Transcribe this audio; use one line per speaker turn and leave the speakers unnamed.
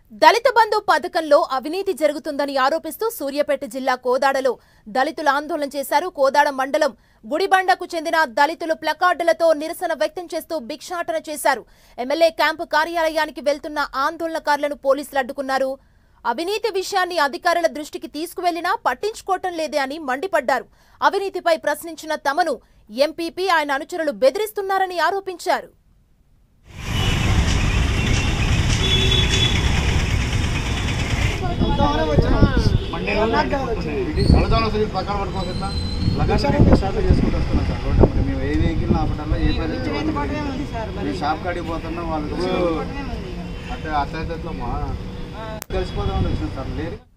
దళిత బంధు పథకంలో అవినీతి జరుగుతుందని ఆరోపిస్తూ సూర్యాపేట జిల్లా కోదాడలో దళితులు ఆందోళన చేశారు కోదాడ మండలం గుడిబండకు చెందిన దళితులు ప్లకార్డులతో నిరసన వ్యక్తం చేస్తూ భిక్షాటన చేశారు ఎమ్మెల్యే క్యాంపు కార్యాలయానికి వెళ్తున్న ఆందోళనకారులను పోలీసులు అడ్డుకున్నారు అవినీతి విషయాన్ని అధికారుల దృష్టికి తీసుకువెళ్లినా పట్టించుకోవటం లేదే అని మండిపడ్డారు అవినీతిపై ప్రశ్నించిన తమను ఎంపీపీ ఆయన అనుచరులు బెదిరిస్తున్నారని ఆరోపించారు
కళ్ళజోళ్ళ అసలు ఇది పక్కన పట్టుకోకుండా లగాషారం షాప్ చేసుకుంటూ వస్తున్నాం సార్ రోడ్డు అమ్మటి మేము ఏ వెహికల్ ఆపటల్లా ఏ ప్రదేశం మేము షాప్ కాడికి పోతున్నాం వాళ్ళు అంటే అట్లయితే ఎట్లమ్మా కలిసిపోదామని వచ్చినాం సార్ లేదు